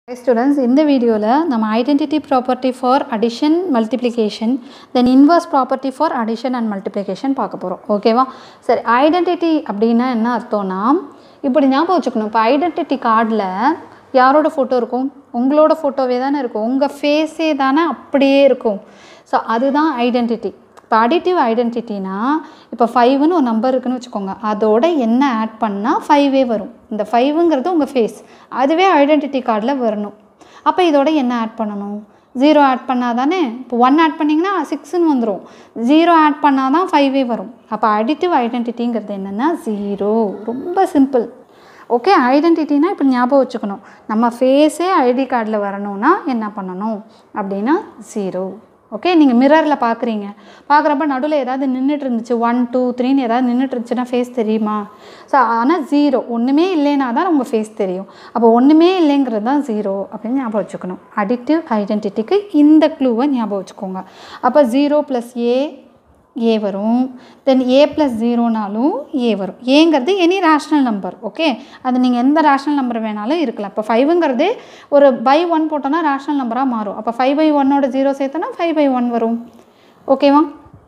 Hi students, இந்த வீடியோவில் நம்ம identity property for addition multiplication then inverse property for addition and multiplication பார்க்க போகிறோம் ஓகேவா சரி ஐடென்டிட்டி அப்படின்னா என்ன அர்த்தம்னா இப்படி ஞாபகம் வச்சுக்கணும் இப்போ ஐடென்டிட்டி கார்டில் யாரோட ஃபோட்டோ இருக்கும் உங்களோட ஃபோட்டோவே தானே இருக்கும் உங்கள் ஃபேஸே தானே அப்படியே இருக்கும் ஸோ அதுதான் ஐடென்டிட்டி இப்போ அடிட்டிவ் ஐடென்டிட்டினா இப்போ ஃபைவ்னு ஒரு நம்பர் இருக்குன்னு வச்சுக்கோங்க அதோட என்ன ஆட் பண்ணால் ஃபைவே வரும் இந்த ஃபைவுங்கிறது உங்கள் ஃபேஸ் அதுவே ஐடென்டிட்டி கார்டில் வரணும் அப்போ இதோட என்ன ஆட் பண்ணணும் ஜீரோ ஆட் பண்ணால் தானே இப்போ ஒன் ஆட் பண்ணிங்கன்னா சிக்ஸ்னு வந்துடும் ஜீரோ ஆட் பண்ணால் தான் ஃபைவே வரும் அப்போ அடிட்டிவ் ஐடென்டிட்டிங்கிறது என்னென்னா ஜீரோ ரொம்ப சிம்பிள் ஓகே ஐடென்டிட்டினா இப்போ ஞாபகம் வச்சுக்கணும் நம்ம ஃபேஸே ஐடி கார்டில் வரணும்னா என்ன பண்ணணும் அப்படின்னா ஜீரோ ஓகே நீங்கள் மிரரில் பார்க்குறீங்க பார்க்குறப்ப நடுவில் ஏதாவது நின்றுட்டு இருந்துச்சு ஒன் டூ த்ரீன்னு ஏதாவது நின்றுட்டு இருந்துச்சுன்னா ஃபேஸ் தெரியுமா ஸோ ஆனால் ஜீரோ ஒன்றுமே இல்லைனா தான் உங்கள் ஃபேஸ் தெரியும் அப்போ ஒன்றுமே இல்லைங்கிறது தான் ஜீரோ அப்படின்னு ஞாபகம் வச்சுக்கணும் அடிட்டிவ் ஐடென்டிட்டிக்கு இந்த க்ளூவை ஞாபகம் வச்சுக்கோங்க அப்போ ஜீரோ ப்ளஸ் ஏ ஏ வரும் தென் ஏ ப்ளஸ் ஜீரோனாலும் ஏ வரும் ஏங்கிறது எனி ரேஷ்னல் நம்பர் ஓகே அது நீங்கள் எந்த ரேஷ்னல் நம்பர் வேணாலும் இருக்கலாம் இப்போ ஃபைவுங்கிறதே ஒரு பை ஒன் போட்டோன்னா ரேஷ்னல் நம்பராக மாறும் அப்போ ஃபைவ் பை ஒன்னோட ஜீரோ சேர்த்தோன்னா ஃபைவ் பை ஒன் வரும் ஓகேவா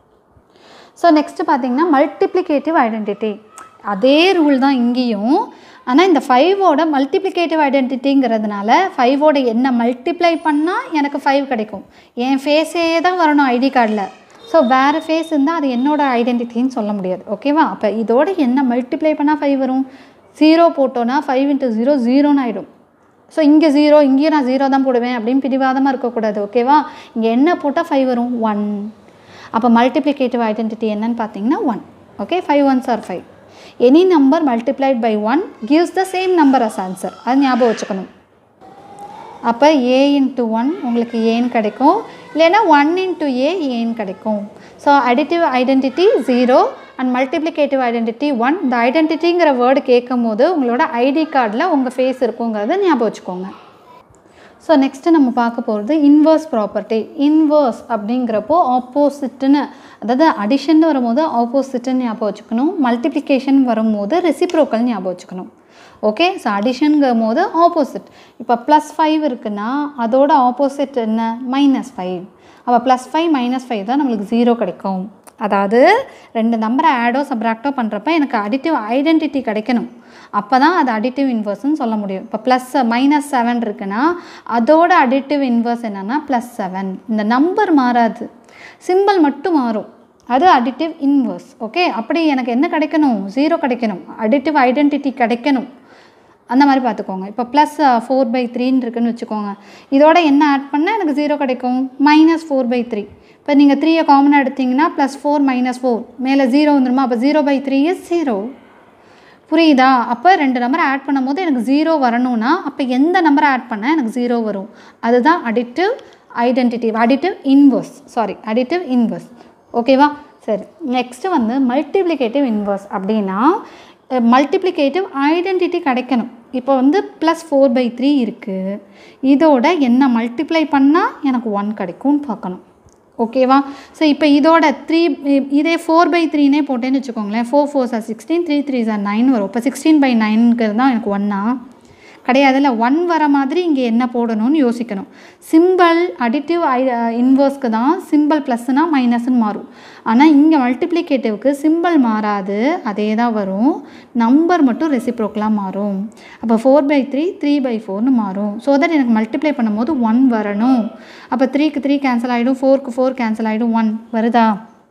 ஸோ நெக்ஸ்ட்டு பார்த்தீங்கன்னா மல்டிப்ளிகேட்டிவ் ஐடென்டிட்டி அதே ரூல் தான் இங்கேயும் ஆனால் இந்த ஃபைவோட மல்டிப்ளிகேட்டிவ் ஐடென்டிட்டிங்கிறதுனால ஃபைவோட என்ன மல்டிப்ளை பண்ணால் எனக்கு ஃபைவ் கிடைக்கும் என் ஃபேஸே தான் வரணும் ஐடி கார்டில் ஸோ வேறு ஃபேஸ் இருந்தால் அது என்னோட ஐடென்டிட்டின்னு சொல்ல முடியாது ஓகேவா அப்போ இதோட என்ன மல்டிப்ளை பண்ணால் ஃபைவ் வரும் ஜீரோ போட்டோன்னா ஃபைவ் இன்ட்டு ஜீரோ ஜீரோன்னு ஆகிடும் ஸோ இங்கே ஜீரோ இங்கேயும் நான் ஜீரோ தான் போடுவேன் அப்படின்னு பிடிவாதமாக இருக்கக்கூடாது ஓகேவா இங்கே என்ன போட்டால் ஃபைவ் வரும் ஒன் அப்போ மல்டிப்ளிகேட்டிவ் ஐடென்டிட்டி என்னன்னு பார்த்தீங்கன்னா one okay five once or five any number multiplied by one gives the same number as answer அது ஞாபகம் வச்சுக்கணும் அப்போ ஏ இன்ட்டு ஒன் உங்களுக்கு ஏன்னு கிடைக்கும் இல்லைன்னா ஒன் இன்ட்டு ஏ ஏன்னு கிடைக்கும் so additive identity zero and multiplicative identity one இந்த ஐடென்டிட்டிங்கிற வேர்டு கேட்கும் போது உங்களோட ஐடி கார்டில் உங்கள் ஃபேஸ் இருக்குங்கிறத ஞாபகம் வச்சுக்கோங்க ஸோ நெக்ஸ்ட்டு நம்ம பார்க்க போகிறது இன்வர்ஸ் ப்ராப்பர்ட்டி இன்வர்ஸ் அப்படிங்கிறப்போ ஆப்போசிட்டுன்னு அதாவது அடிஷன் வரும்போது ஆப்போசிட்டுன்னு ஞாபகம் வச்சுக்கணும் மல்டிப்ளிகேஷன் வரும்போது ரெசிப்ரோக்கல் ஞாபகம் வச்சுக்கணும் ஓகே ஸோ அடிஷனுங்கும் போது ஆப்போசிட் இப்போ ப்ளஸ் ஃபைவ் இருக்குன்னா அதோட ஆப்போசிட் என்ன மைனஸ் ஃபைவ் அப்போ ப்ளஸ் ஃபைவ் மைனஸ் ஃபைவ் தான் நம்மளுக்கு ஜீரோ கிடைக்கும் அதாவது ரெண்டு நம்பரை ஆடோ சப்ராக்டோ பண்ணுறப்ப எனக்கு அடிட்டிவ் ஐடென்டிட்டி கிடைக்கணும் அப்போ தான் அது அடிட்டிவ் இன்வர்ஸ்னு சொல்ல முடியும் இப்போ ப்ளஸ் மைனஸ் செவன் இருக்குன்னா அதோட அடிட்டிவ் இன்வர்ஸ் என்னென்னா ப்ளஸ் செவன் இந்த நம்பர் மாறாது சிம்பிள் மட்டும் மாறும் அது அடிட்டிவ் இன்வர்ஸ் ஓகே அப்படி எனக்கு என்ன கிடைக்கணும் ஜீரோ கிடைக்கணும் அடிட்டிவ் ஐடென்டிட்டி கிடைக்கணும் அந்த மாதிரி பார்த்துக்கோங்க இப்போ ப்ளஸ் ஃபோர் பை த்ரீன்னு இருக்குன்னு வச்சுக்கோங்க இதோட என்ன ஆட் பண்ணால் எனக்கு ஜீரோ கிடைக்கும் மைனஸ் ஃபோர் பை த்ரீ இப்போ நீங்கள் த்ரீயை காமனாக எடுத்திங்கன்னா ப்ளஸ் ஃபோர் மைனஸ் ஃபோர் மேலே ஜீரோ வந்துருமா அப்போ zero by three is zero புரியுதா அப்போ ரெண்டு நம்பரை ஆட் பண்ணும்போது எனக்கு ஜீரோ வரணும்னா அப்போ எந்த நம்பரை ஆட் பண்ணால் எனக்கு ஜீரோ வரும் அதுதான் additive identity additive inverse sorry additive inverse ஓகேவா சரி நெக்ஸ்ட்டு வந்து மல்டிப்ளிகேட்டிவ் இன்வர்ஸ் அப்படின்னா மல்டிப்ளிகேட்டிவ் ஐடென்டிட்டி கிடைக்கணும் இப்போ வந்து ப்ளஸ் ஃபோர் பை த்ரீ இருக்குது இதோட என்ன மல்டிப்ளை பண்ணால் எனக்கு ஒன் கிடைக்கும்னு பார்க்கணும் ஓகேவா ஸோ இப்போ இதோட த்ரீ இதே ஃபோர் பை த்ரீனே போட்டேன்னு வச்சுக்கோங்களேன் four four are sixteen three three are nine வரும் இப்போ சிக்ஸ்டீன் பை நைனுங்கிறது தான் எனக்கு ஒன்னா கிடையாதுல்ல ஒன் வர மாதிரி இங்கே என்ன போடணும்னு யோசிக்கணும் சிம்பிள் அடிட்டிவ் ஐ இன்வர்ஸ்க்கு தான் சிம்பிள் ப்ளஸ்னால் மைனஸ்ன்னு மாறும் ஆனால் இங்கே மல்டிப்ளிகேட்டிவ்க்கு சிம்பிள் மாறாது அதே தான் வரும் நம்பர் மட்டும் ரெசிப்ரோக்கலாக மாறும் அப்போ four by three three by ஃபோர்னு மாறும் ஸோ தட் எனக்கு மல்டிப்ளை பண்ணும்போது ஒன் வரணும் அப்போ த்ரீக்கு த்ரீ கேன்சல் ஆகிடும் ஃபோருக்கு ஃபோர் கேன்சல் ஆகிடும் ஒன் வருதா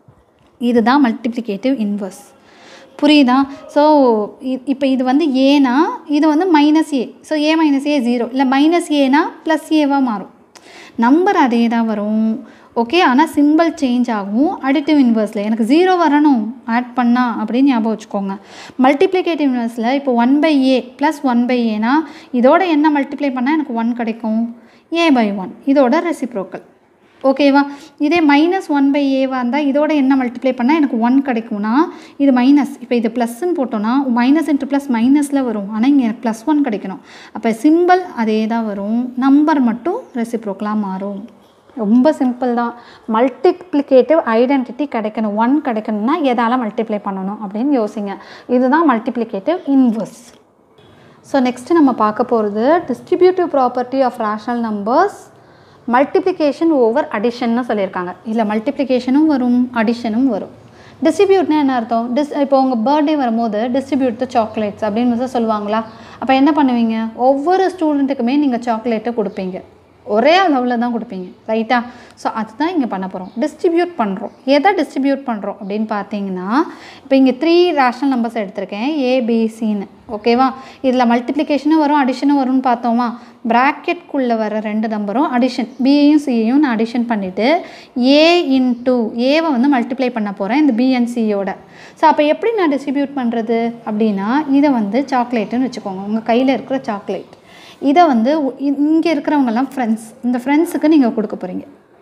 இதுதான் மல்டிப்ளிகேட்டிவ் இன்வர்ஸ் புரியுதா ஸோ இப்போ இது வந்து ஏனா இது வந்து minus A so A minus A zero இல்லை மைனஸ் ஏனா ப்ளஸ் ஏவாக மாறும் நம்பர் அதே தான் வரும் ஓகே ஆனால் சிம்பிள் சேஞ்ச் ஆகும் அடிட்டிவ் இன்வர்ஸில் எனக்கு ஜீரோ வரணும் ஆட் பண்ணால் அப்படின்னு ஞாபகம் வச்சுக்கோங்க மல்டிப்ளிகேட்டிவ் இன்வர்ஸில் இப்போ one by A plus one by ஏனா இதோட என்ன மல்டிப்ளை பண்ணால் எனக்கு ஒன் கிடைக்கும் ஏ பை ஒன் இதோட ரெசிப்ரோக்கல் ஓகேவா இதே மைனஸ் ஒன் பை ஏவாக இருந்தால் இதோட என்ன மல்டிப்ளை பண்ணால் எனக்கு ஒன் கிடைக்கும்னா இது மைனஸ் இப்போ இது ப்ளஸ்ன்னு போட்டோன்னா மைனஸ் இன்ட்டு ப்ளஸ் மைனஸில் வரும் ஆனால் இங்கே எனக்கு ப்ளஸ் ஒன் கிடைக்கணும் அப்போ சிம்பிள் அதே தான் வரும் நம்பர் மட்டும் ரெசிப்ரோக்கலாக மாறும் ரொம்ப சிம்பிள் தான் மல்டிப்ளிகேட்டிவ் ஐடென்டிட்டி கிடைக்கணும் ஒன் கிடைக்கணும்னா எதால் மல்டிப்ளை பண்ணணும் அப்படின்னு யோசிங்க இதுதான் மல்டிப்ளிகேட்டிவ் இன்வர்ஸ் ஸோ நெக்ஸ்ட்டு நம்ம பார்க்க போகிறது distributive property of rational numbers multiplication over அடிஷன்னு சொல்லியிருக்காங்க இதில் மல்டிப்ளிகேஷனும் வரும் அடிஷனும் வரும் டிஸ்ட்ரிபியூட்னா என்ன அர்த்தம் டிஸ் இப்போ உங்கள் பர்த்டே வரும்போது டிஸ்ட்ரிபியூட் த சாக்லேட்ஸ் அப்படின்னு வந்து சொல்லுவாங்களா அப்போ என்ன பண்ணுவீங்க ஒவ்வொரு ஸ்டூடெண்ட்டுக்குமே நீங்கள் சாக்லேட்டை கொடுப்பீங்க ஒரே அளவில் தான் கொடுப்பீங்க ரைட்டா ஸோ அதுதான் இங்கே பண்ண போகிறோம் டிஸ்ட்ரிபியூட் பண்ணுறோம் எதை டிஸ்ட்ரிபியூட் பண்ணுறோம் அப்படின்னு பார்த்தீங்கன்னா இப்போ இங்கே த்ரீ ரேஷனல் நம்பர்ஸ் எடுத்திருக்கேன் ஏபிசின்னு ஓகேவா இதில் மல்டிப்ளிகேஷனும் வரும் அடிஷனும் வரும்னு பார்த்தோமா ப்ராக்கெட்குள்ளே வர ரெண்டு நம்பரும் அடிஷன் பியையும் சியையும் நான் அடிஷன் பண்ணிவிட்டு ஏ இன்டூ ஏவை வந்து மல்டிப்ளை பண்ண போகிறேன் இந்த பிஎன்சியோட ஸோ அப்போ எப்படி நான் டிஸ்ட்ரிபியூட் பண்ணுறது அப்படின்னா இதை வந்து சாக்லேட்டுன்னு வச்சுக்கோங்க உங்கள் கையில் இருக்கிற சாக்லேட் இதை வந்து இங்கே இருக்கிறவங்கெல்லாம் ஃப்ரெண்ட்ஸ் இந்த ஃப்ரெண்ட்ஸுக்கு நீங்கள் கொடுக்க போகிறீங்க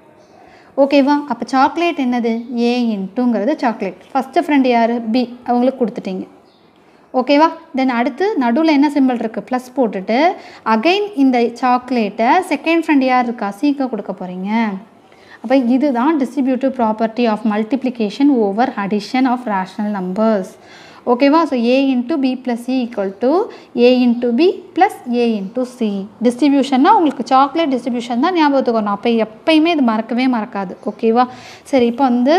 ஓகேவா அப்போ சாக்லேட் என்னது ஏ இன்ட்டுங்கிறது சாக்லேட் ஃபஸ்ட்டு ஃப்ரெண்ட் யார் பி அவங்களுக்கு கொடுத்துட்டீங்க ஓகேவா தென் அடுத்து நடுவில் என்ன சிம்பிள் இருக்குது ப்ளஸ் போட்டுட்டு அகைன் இந்த சாக்லேட்டை செகண்ட் ஃப்ரெண்ட் யார் இருக்கா சீக்க கொடுக்க போகிறீங்க அப்போ இதுதான் distributive property of multiplication over addition of rational numbers ஓகேவா so A into B plus C equal to A into B plus A into C டிஸ்ட்ரிபியூஷன்னா உங்களுக்கு சாக்லேட் டிஸ்ட்ரிபியூஷன் தான் ஞாபகத்துக்கு வரணும் அப்போ எப்பயுமே இது மறக்கவே மறக்காது ஓகேவா சரி இப்போ வந்து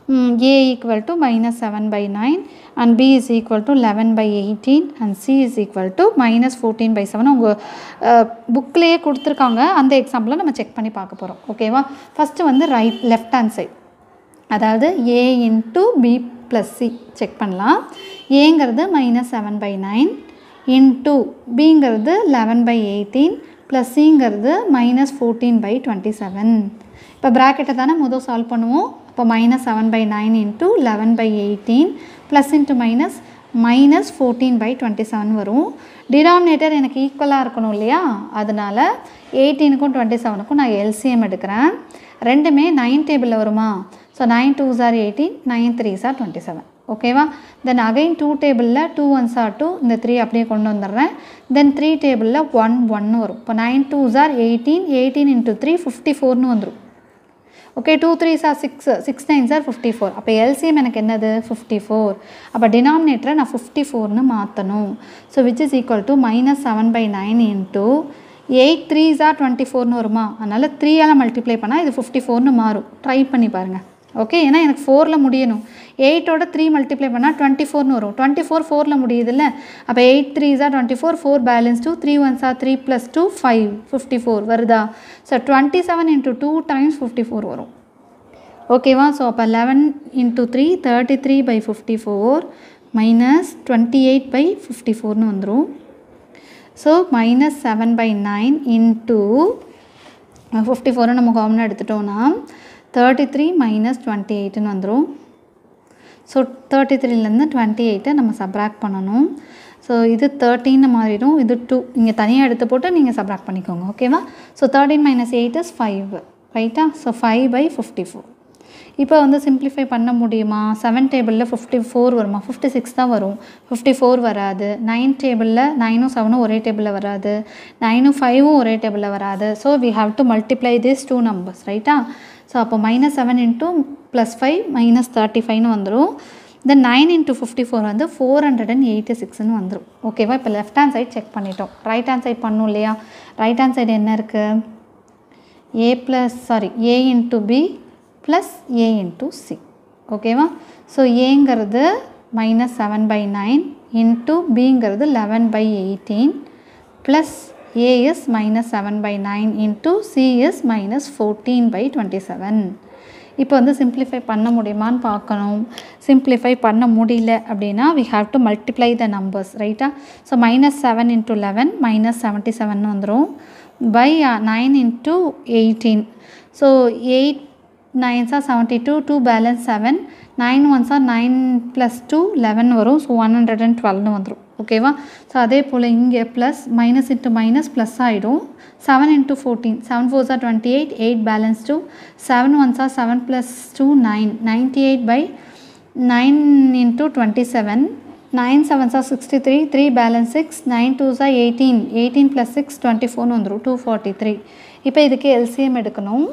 A equal to minus seven by nine and B is equal to eleven by eighteen and C is equal to minus fourteen by seven உங்கள் புக்லேயே கொடுத்துருக்காங்க அந்த எக்ஸாம்பிளை நம்ம செக் பண்ணி பார்க்க போகிறோம் ஓகேவா ஃபஸ்ட்டு வந்து ரைட் லெஃப்ட் ஹேண்ட் சைட் அதாவது A into B plus C check பண்ணலாம் ஏங்கிறது minus seven by nine into பிங்கிறது லெவன் பை எயிட்டீன் ப்ளஸ் சிங்கிறது minus fourteen by twenty seven இப்போ ப்ராக்கெட்டை தானே முதல் சால்வ் பண்ணுவோம் அப்போ minus seven by nine into eleven by eighteen plus into minus minus fourteen by twenty seven வரும் denominator எனக்கு ஈக்குவலாக இருக்கணும் இல்லையா அதனால் எயிட்டீனுக்கும் டுவெண்ட்டி செவனுக்கும் நான் எல்சிஎம் எடுக்கிறேன் ரெண்டுமே நைன் டேபிளில் வருமா so nine two are eighteen nine three are twenty seven ஓகேவா தென் அகைன் டூ டேபிளில் டூ ஒன் சார் டூ இந்த த்ரீ அப்படியே கொண்டு வந்துடுறேன் தென் த்ரீ டேபிளில் ஒன் ஒன்னு வரும் இப்போ nine two are eighteen eighteen into three fifty ஃபோர்னு வந்துடும் okay two three are six six nine are fifty four அப்போ எல்சிஎம் எனக்கு என்னது ஃபிஃப்டி ஃபோர் அப்போ டினாமினேட்டரை நான் ஃபிஃப்டி ஃபோர்னு மாற்றணும் so which is equal to minus seven by nine into eight three are twenty ஃபோர்னு வருமா அதனால் த்ரீயால் மல்டிப்ளை பண்ணால் இது ஃபிஃப்டி ஃபோர்னு மாறும் ட்ரை பண்ணி பாருங்கள் ஓகே ஏன்னா எனக்கு ஃபோரில் முடியணும் எயிட்டோட த்ரீ மல்டிப்ளை பண்ணால் டுவெண்ட்டி ஃபோர்னு வரும் டுவெண்ட்டி ஃபோர் ஃபோரில் முடியுதுல்ல அப்போ eight three are twenty four four balance two three one are three plus two five fifty four வருதா so twenty seven into two times fifty four வரும் ஓகேவா ஸோ அப்போ eleven into three thirty three by fifty four minus twenty eight by fifty ஃபோர்னு வந்துடும் so minus seven by nine into fifty ஃபோரை நம்ம காமனாக எடுத்துட்டோன்னா தேர்ட்டி த்ரீ மைனஸ் டுவெண்ட்டி எயிட்டுன்னு வந்துடும் ஸோ தேர்ட்டி த்ரீலேருந்து டுவெண்ட்டி எயிட்டை நம்ம சப்ராக்ட் பண்ணணும் ஸோ இது தேர்ட்டின்னு மாறிடும் இது டூ இங்கே தனியாக எடுத்து போட்டு நீங்கள் சப்ராக்ட் பண்ணிக்கோங்க ஓகேவா so thirteen minus eight is five ரைட்டா so five by fifty four இப்போ வந்து சிம்ப்ளிஃபை பண்ண முடியுமா செவன் டேபிளில் ஃபிஃப்டி ஃபோர் வருமா ஃபிஃப்டி சிக்ஸ் தான் வரும் ஃபிஃப்டி ஃபோர் வராது நைன் டேபிளில் நைனும் செவனும் ஒரே டேபிளில் வராது நைனும் ஃபைவும் ஒரே டேபிளில் வராது so we have to multiply this two numbers ரைட்டா ஸோ அப்போ minus seven into plus five minus thirty ஃபைவ்னு வந்துடும் then nine into fifty four வந்து ஃபோர் ஹண்ட்ரட் அண்ட் எயிட்டி சிக்ஸ்னு வந்துடும் ஓகேவா இப்போ லெஃப்ட் ஹேண்ட் சைட் செக் பண்ணிட்டோம் ரைட் ஹேண்ட் சைட் பண்ணும் இல்லையா ரைட் ஹேண்ட் சைடு என்ன இருக்குது A plus sorry A into B plus A into C ஓகேவா ஸோ ஏங்கிறது minus seven by nine into பிங்கிறது eleven by eighteen plus A is minus seven by nine into C is minus fourteen by twenty seven இப்போ வந்து simplify பண்ண முடியுமான்னு பார்க்கணும் simplify பண்ண முடியல அப்படின்னா we have to multiply the numbers ரைட்டா so minus seven into eleven minus seventy seven வந்துடும் by nine into eighteen so eight nines are seventy two two balance seven nine ones are nine plus two eleven வரும் so one hundred and டுவெல்னு வந்துடும் ஓகேவா so அதே போல் இங்கே plus minus into minus plus ஆகிடும் seven into fourteen seven fours are twenty eight eight balance two seven ones are seven plus two nine ninety eight by nine into twenty seven nine sevens are sixty three three balance six nine twos are eighteen eighteen plus six twenty ஃபோர்னு வந்துடும் two forty three இப்போ இதுக்கு LCM எடுக்கணும்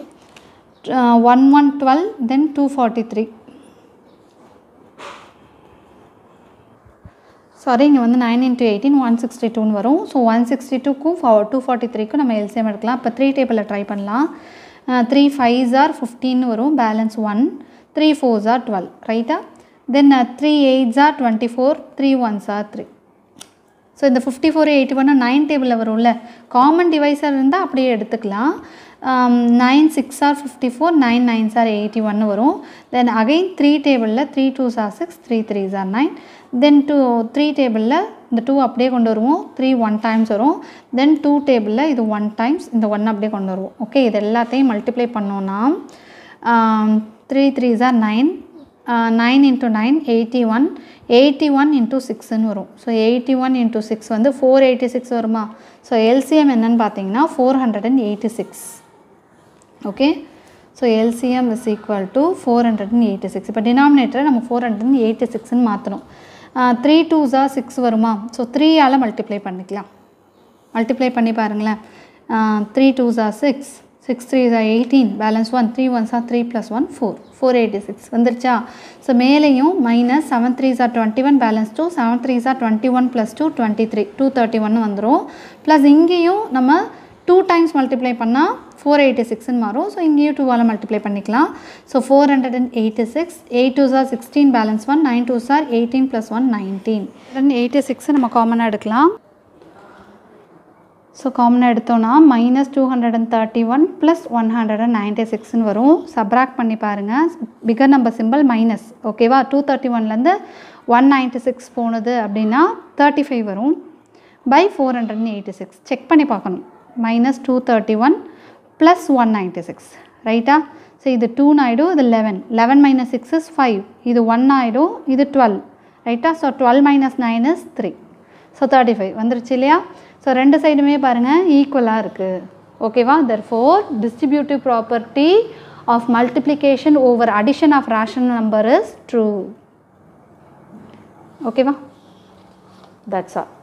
one one twelve then two forty three sorry இங்கே வந்து nine into eighteen one sixty டூன்னு வரும் so one sixty டூக்கும் டூ ஃபார்ட்டி த்ரீக்கும் நம்ம எல்சிஎம் எடுக்கலாம் இப்போ த்ரீ டேபிளில் ட்ரை பண்ணலாம் த்ரீ ஃபைவ் ஆர் ஃபிஃப்டீன் வரும் balance one three fours are twelve ரைட்டா then three eights are twenty four three ones are three so இந்த ஃபிஃப்டி ஃபோர் எயிட்டி ஒன்று நைன் டேபிளில் வரும்ல காமன் டிவைஸாக இருந்தால் அப்படியே எடுத்துக்கலாம் nine six are fifty four nine nines are eighty ஒன்று வரும் தென் அகைன் த்ரீ டேபிளில் three twos are six three threes are nine then two three டேபிளில் இந்த டூ அப்படியே கொண்டு வருவோம் த்ரீ ஒன் டைம்ஸ் வரும் தென் டூ டேபிளில் இது ஒன் டைம்ஸ் இந்த ஒன் அப்படியே கொண்டு வருவோம் ஓகே இது எல்லாத்தையும் மல்டிப்ளை பண்ணோன்னா three threes are nine nine into nine eighty one eighty one into சிக்ஸ்ன்னு வரும் so eighty one into six வந்து ஃபோர் எயிட்டி சிக்ஸ் வருமா ஸோ எல்சிஎம் என்னன்னு பார்த்தீங்கன்னா four hundred and eighty six okay so LCM is equal to four hundred and eighty six இப்போ டினாமினேட்டரை நம்ம four hundred and eighty சிக்ஸ்ன்னு மாற்றணும் த்ரீ டூஸா சிக்ஸ் வருமா ஸோ த்ரீயால் மல்டிப்ளை பண்ணிக்கலாம் மல்டிப்ளை பண்ணி பாருங்களேன் த்ரீ டூஸா six six three eighteen balance one three ஒன்ஸா three plus one four four eighty six வந்துருச்சா ஸோ மேலேயும் minus seven three are twenty one balance two seven three are twenty one plus two twenty three two thirty one வந்துடும் plus இங்கேயும் நம்ம two times multiply பண்ணால் four eighty சிக்ஸ்னு மாறும் so இங்கேயும் டூவால் மல்டிப்ளை பண்ணிக்கலாம் so four hundred and eighty six eight two are sixteen balance one nine two are eighteen plus one nineteen then eighty six நம்ம காமனாக எடுக்கலாம் ஸோ காமனாக எடுத்தோன்னா minus two hundred and thirty one plus one hundred and ninety சிக்ஸ்னு வரும் subtract பண்ணி பாருங்கள் bigger number simple minus ஓகேவா டூ தேர்ட்டி ஒன்லேருந்து ஒன் நைன்ட்டி சிக்ஸ் போனது அப்படின்னா தேர்ட்டி ஃபைவ் வரும் by four hundred and eighty six check பண்ணி பார்க்கணும் minus two thirty one plus one ninety six ரைட்டா ஸோ இது டூன்னு ஆகிடும் இது eleven eleven minus six is five இது ஒன் ஆகிடும் இது டுவெல் ரைட்டா so twelve minus nine is three so thirty five வந்துருச்சு இல்லையா ஸோ ரெண்டு சைடுமே பாருங்கள் ஈக்குவலாக இருக்குது ஓகேவா therefore distributive property of multiplication over addition of rational number is true ஓகேவா தட்ஸ் ஆல்